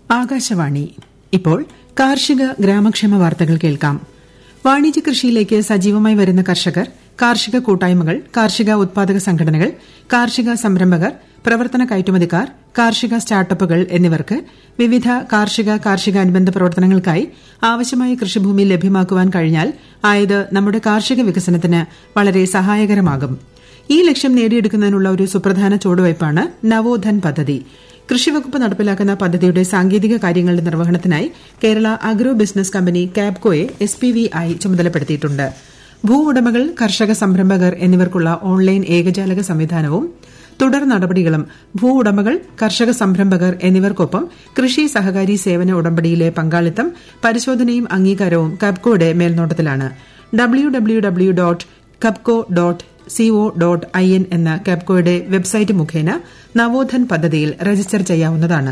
ആകാശവാണി ഇപ്പോൾ കാർഷിക ഗ്രാമക്ഷേമ വാർത്തകൾ കേൾക്കാം വാണിജ്യ കൃഷിയിലേക്ക് സജീവമായി വരുന്ന കർഷകർ കാർഷിക കൂട്ടായ്മകൾ കാർഷിക ഉത്പാദക സംഘടനകൾ കാർഷിക സംരംഭകർ പ്രവർത്തന കയറ്റുമതിക്കാർ കാർഷിക സ്റ്റാർട്ടപ്പുകൾ എന്നിവർക്ക് വിവിധ കാർഷിക കാർഷികാനുബന്ധ പ്രവർത്തനങ്ങൾക്കായി ആവശ്യമായ കൃഷിഭൂമി ലഭ്യമാക്കുവാൻ കഴിഞ്ഞാൽ ആയത് നമ്മുടെ കാർഷിക വികസനത്തിന് വളരെ സഹായകരമാകും ഈ ലക്ഷ്യം നേടിയെടുക്കുന്നതിനുള്ള ഒരു സുപ്രധാന ചുവടുവയ്പ്പാണ് നവോധൻ പദ്ധതി കൃഷിവകുപ്പ് നടപ്പിലാക്കുന്ന പദ്ധതിയുടെ സാങ്കേതിക കാര്യങ്ങളുടെ നിർവഹണത്തിനായി കേരള അഗ്രോ ബിസിനസ് കമ്പനി കാബ്കോയെ എസ് പി വി ആയി ചുമതലപ്പെടുത്തിയിട്ടുണ്ട് ഭൂ ഉടമകൾ കർഷക സംരംഭകർ എന്നിവർക്കുള്ള ഓൺലൈൻ ഏകജാലക സംവിധാനവും തുടർ നടപടികളും ഭൂ ഉടമകൾ കർഷക സംരംഭകർ എന്നിവർക്കൊപ്പം കൃഷി സഹകാരി സേവന ഉടമ്പടിയിലെ പങ്കാളിത്തം പരിശോധനയും അംഗീകാരവും കബ്കോയുടെ മേൽനോട്ടത്തിലാണ് W W W dot Kabco dot C O I N N കെപ്കോയുടെ വെബ്സൈറ്റ് മുഖേന നവോധൻ പദ്ധതിയിൽ രജിസ്റ്റർ ചെയ്യാവുന്നതാണ്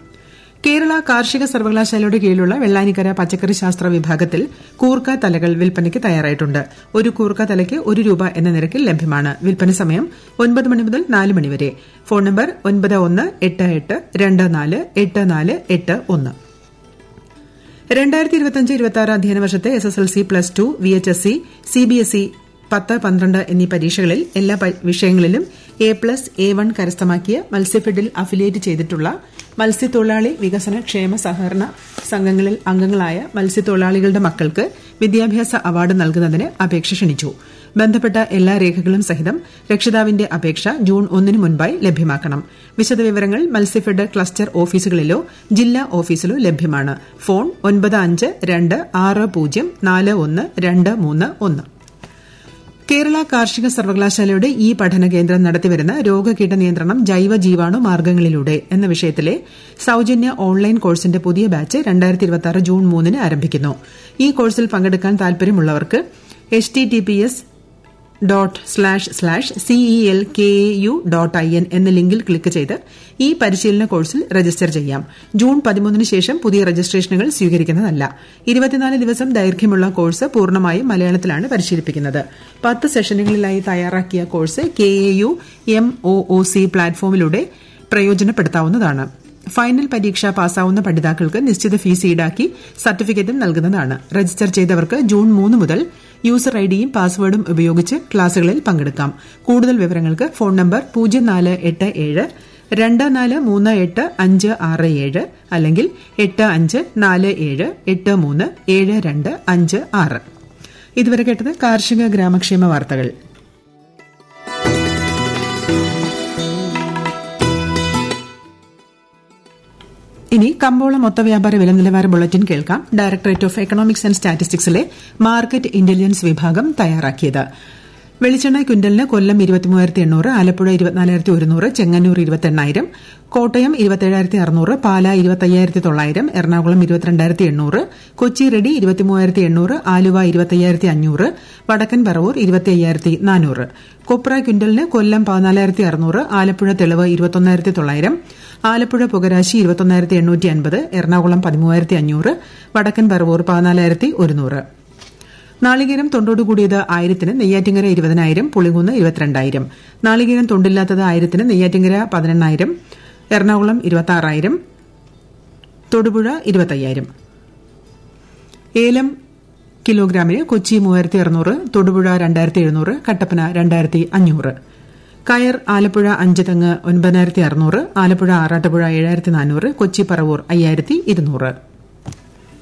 കേരള കാർഷിക സർവകലാശാലയുടെ കീഴിലുള്ള വെള്ളാനിക്കര പച്ചക്കറി ശാസ്ത്ര വിഭാഗത്തിൽ കൂർക്ക തലകൾ വിൽപ്പനയ്ക്ക് തയ്യാറായിട്ടുണ്ട് ഒരു കൂർക്ക തലയ്ക്ക് ഒരു രൂപ എന്ന നിരക്കിൽ ലഭ്യമാണ് വിൽപ്പന സമയം ഒൻപത് മണി മുതൽ നാല് മണി വരെ ഫോൺ നമ്പർ ഒൻപത് ഒന്ന് എട്ട് എട്ട് രണ്ട് നാല് എട്ട് നാല് എട്ട് ഒന്ന് രണ്ടായിരത്തി ഇരുപത്തിയഞ്ച് ഇരുപത്തി ആറ് അധ്യയന വർഷത്തെ S S L C plus two V H S C C B S E പത്ത് പന്ത്രണ്ട് എന്നീ പരീക്ഷകളിൽ എല്ലാ വിഷയങ്ങളിലും എ പ്ലസ് എ വൺ കരസ്ഥമാക്കിയ മത്സ്യഫെഡിൽ അഫിലിയേറ്റ് ചെയ്തിട്ടുള്ള മത്സ്യത്തൊഴിലാളി വികസന ക്ഷേമ സഹകരണ സംഘങ്ങളിൽ അംഗങ്ങളായ മത്സ്യത്തൊഴിലാളികളുടെ മക്കൾക്ക് വിദ്യാഭ്യാസ അവാർഡ് നൽകുന്നതിന് അപേക്ഷ ക്ഷണിച്ചു ബന്ധപ്പെട്ട എല്ലാ രേഖകളും സഹിതം രക്ഷിതാവിന്റെ അപേക്ഷ ജൂൺ ഒന്നിന് മുൻപായി ലഭ്യമാക്കണം വിശദവിവരങ്ങൾ മത്സ്യഫെഡ് ക്ലസ്റ്റർ ഓഫീസുകളിലോ ജില്ലാ ഓഫീസിലോ ലഭ്യമാണ് ഫോൺ ഒൻപത് അഞ്ച് രണ്ട് ആറ് പൂജ്യം നാല് ഒന്ന് രണ്ട് മൂന്ന് ഒന്ന് കേരള കാർഷിക സർവകലാശാലയുടെ ഈ പഠന കേന്ദ്രം നടത്തിവരുന്ന രോഗകീട നിയന്ത്രണം ജൈവ ജീവാണു മാർഗ്ഗങ്ങളിലൂടെ എന്ന വിഷയത്തിലെ സൌജന്യ ഓൺലൈൻ കോഴ്സിന്റെ പുതിയ ബാച്ച് ജൂൺ മൂന്നിന് ആരംഭിക്കുന്നു ഈ കോഴ്സിൽ പങ്കെടുക്കാൻ താൽപര്യമുള്ളവർക്ക് H T T P S dot slash slash C E A K A I N I ലിങ്കിൽ ക്ലിക്ക് ചെയ്ത് ഈ പരിശീലന കോഴ്സിൽ രജിസ്റ്റർ ചെയ്യാം ജൂൺ പതിമൂന്നിന് ശേഷം പുതിയ രജിസ്ട്രേഷനുകൾ സ്വീകരിക്കുന്നതല്ല ഇരുപത്തിനാല് ദിവസം ദൈർഘ്യമുള്ള കോഴ്സ് പൂർണ്ണമായും മലയാളത്തിലാണ് പരിശീലിപ്പിക്കുന്നത് പത്ത് സെഷനുകളിലായി തയ്യാറാക്കിയ course K A U M O O C പ്ലാറ്റ്ഫോമിലൂടെ പ്രയോജനപ്പെടുത്താവുന്നതാണ് ഫൈനൽ പരീക്ഷ പാസ്സാവുന്ന പഠിതാക്കൾക്ക് നിശ്ചിത ഫീസ് ഈടാക്കി സർട്ടിഫിക്കറ്റും നൽകുന്നതാണ് രജിസ്റ്റർ ചെയ്തവർക്ക് ജൂൺ മൂന്ന് മുതൽ യൂസർ ഐഡിയും പാസ്വേഡും ഉപയോഗിച്ച് ക്ലാസുകളിൽ പങ്കെടുക്കാം കൂടുതൽ വിവരങ്ങൾക്ക് ഫോൺ നമ്പർ പൂജ്യം നാല് എട്ട് ഏഴ് രണ്ട് നാല് മൂന്ന് എട്ട് അഞ്ച് ആറ് ഏഴ് അല്ലെങ്കിൽ എട്ട് അഞ്ച് നാല് ഏഴ് എട്ട് മൂന്ന് ഏഴ് രണ്ട് അഞ്ച് ആറ് ഇതുവരെ കേട്ടത് കാർഷിക ഗ്രാമക്ഷേമ വാർത്തകൾ ഇനി കമ്പോള മൊത്ത വ്യാപാര വില നിലവാര ബുള്ളറ്റിൻ കേൾക്കാം ഡയറക്ടറേറ്റ് ഓഫ് എക്കണോമിക്സ് ആൻഡ് സ്റ്റാറ്റിസ്റ്റിക്സിലെ മാർക്കറ്റ് ഇന്റലിജൻസ് വിഭാഗം തയ്യാറാക്കിയത് വെളിച്ചെണ്ണ ക്വിന്റലിന് കൊല്ലം ഇരുപത്തിമൂവായിരത്തി എണ്ണൂറ് ആലപ്പുഴ ഇരുപത്തിനാലായിരത്തി ഒരുന്നൂറ് ചെങ്ങന്നൂർ ഇരുപത്തെണ്ണായിരം കോട്ടയം ഇരുപത്തേഴായിരത്തി അറുന്നൂറ് പാല ഇരുപത്തയ്യായിരത്തി തൊള്ളായിരം എറണാകുളം ഇരുപത്തിരണ്ടായിരത്തി എണ്ണൂറ് കൊച്ചി റെഡി ഇരുപത്തിമൂവായിരത്തി എണ്ണൂറ് ആലുവ ഇരുപത്തയ്യായിരത്തി അഞ്ഞൂറ് വടക്കൻ പറവൂർ ഇരുപത്തി അയ്യായിരത്തി നാനൂറ് കൊപ്ര ക്വിന്റലിന് കൊല്ലം പതിനാലായിരത്തി അറുന്നൂറ് ആലപ്പുഴ തെളിവ് ഇരുപത്തൊന്നായിരത്തി തൊള്ളായിരം ആലപ്പുഴ പുകരാശി ഇരുപത്തൊന്നായിരത്തി എണ്ണൂറ്റി അൻപത് എറണാകുളം പതിമൂവായിരത്തി അഞ്ഞൂറ് വടക്കൻ പറവൂർ പതിനാലായിരത്തി ഒരുന്നൂറ് നാളികേരം തൊണ്ടോടുകൂടിയത് ആയിരത്തിന് നെയ്യാറ്റിങ്കര ഇരുപതിനായിരം പുളിങ്കുന്ന് ഇരുപത്തിരണ്ടായിരം നാളികേരം തൊണ്ടില്ലാത്തത് ആയിരത്തിന് നെയ്യാറ്റിങ്കര പതിനെണ്ണായിരം എറണാകുളം ഇരുപത്തി തൊടുപുഴ ഇരുപത്തയ്യായിരം ഏലം കിലോഗ്രാമിന് കൊച്ചി മൂവായിരത്തി അറുന്നൂറ് തൊടുപുഴ രണ്ടായിരത്തി എഴുന്നൂറ് കട്ടപ്പന രണ്ടായിരത്തി അഞ്ഞൂറ് കയർ ആലപ്പുഴ അഞ്ച് തെങ്ങ് ഒൻപതിനായിരത്തി അറുന്നൂറ് ആലപ്പുഴ ആറാട്ടുപുഴ ഏഴായിരത്തി നാനൂറ് കൊച്ചി പറവൂർ അയ്യായിരത്തി ഇരുന്നൂറ്